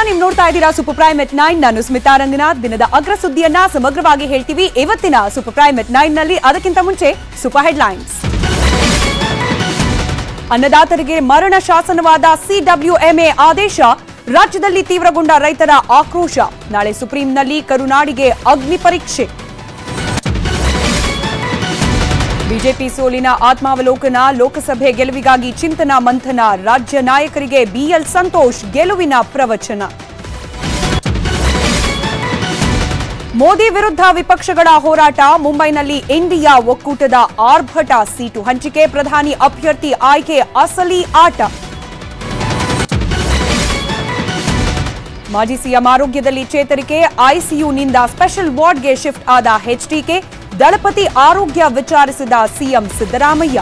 ನೀವು ನೋಡ್ತಾ ಇದ್ದೀರಾ ಸೂಪರ್ ಪ್ರೈಮ್ ಎಟ್ ನೈನ್ ನಾನು ಸ್ಮಿತಾ ರಂಗನಾಥ್ ದಿನದ ಅಗ್ರ ಸುದ್ದಿಯನ್ನ ಸಮಗ್ರವಾಗಿ ಹೇಳ್ತೀವಿ ಇವತ್ತಿನ ಸೂಪರ್ ಪ್ರೈಮ್ ಎಟ್ ನೈನ್ ನಲ್ಲಿ ಅದಕ್ಕಿಂತ ಮುಂಚೆ ಸೂಪರ್ ಹೆಡ್ಲೈನ್ಸ್ ಅನ್ನದಾತರಿಗೆ ಮರಣ ಶಾಸನವಾದ ಸಿಡಬ್ಲ್ಯೂಎಂಎ ಆದೇಶ ರಾಜ್ಯದಲ್ಲಿ ತೀವ್ರಗೊಂಡ ರೈತರ ಆಕ್ರೋಶ ನಾಳೆ ಸುಪ್ರೀಂನಲ್ಲಿ ಕರುನಾಡಿಗೆ ಅಗ್ನಿ ಪರೀಕ್ಷೆ ಬಿಜೆಪಿ ಸೋಲಿನ ಆತ್ಮಾವಲೋಕನ ಲೋಕಸಭೆ ಗೆಲುವಿಗಾಗಿ ಚಿಂತನ ಮಂಥನ ರಾಜ್ಯ ನಾಯಕರಿಗೆ ಬಿಎಲ್ ಸಂತೋಷ್ ಗೆಲುವಿನ ಪ್ರವಚನ ಮೋದಿ ವಿರುದ್ಧ ವಿಪಕ್ಷಗಳ ಹೋರಾಟ ಮುಂಬೈನಲ್ಲಿ ಇಂಡಿಯಾ ಒಕ್ಕೂಟದ ಆರ್ಭಟ ಸೀಟು ಹಂಚಿಕೆ ಪ್ರಧಾನಿ ಅಭ್ಯರ್ಥಿ ಆಯ್ಕೆ ಅಸಲಿ ಆಟ ಮಾಜಿ ಸಿಎಂ ಆರೋಗ್ಯದಲ್ಲಿ ಚೇತರಿಕೆ ಐಸಿಯುನಿಂದ ಸ್ಪೆಷಲ್ ವಾರ್ಡ್ಗೆ ಶಿಫ್ಟ್ ಆದ ಎಚ್ಡಿಕೆ ದಳಪತಿ ಆರೋಗ್ಯ ವಿಚಾರಿಸಿದ ಸಿಎಂ ಸಿದ್ದರಾಮಯ್ಯ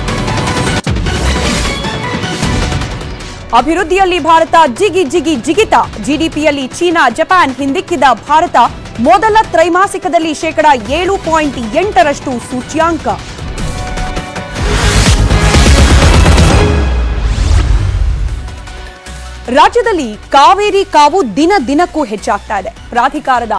ಅಭಿವೃದ್ಧಿಯಲ್ಲಿ ಭಾರತ ಜಿಗಿ ಜಿಗಿ ಜಿಗಿತ ಜಿಡಿಪಿಯಲ್ಲಿ ಚೀನಾ ಜಪಾನ್ ಹಿಂದಿಕ್ಕಿದ ಭಾರತ ಮೊದಲ ತ್ರೈಮಾಸಿಕದಲ್ಲಿ ಶೇಕಡ ಏಳು ಪಾಯಿಂಟ್ ಎಂಟರಷ್ಟು ಸೂಚ್ಯಾಂಕ ರಾಜ್ಯದಲ್ಲಿ ಕಾವೇರಿ ಕಾವು ದಿನ ದಿನಕ್ಕೂ ಹೆಚ್ಚಾಗ್ತಾ ಇದೆ ಪ್ರಾಧಿಕಾರದ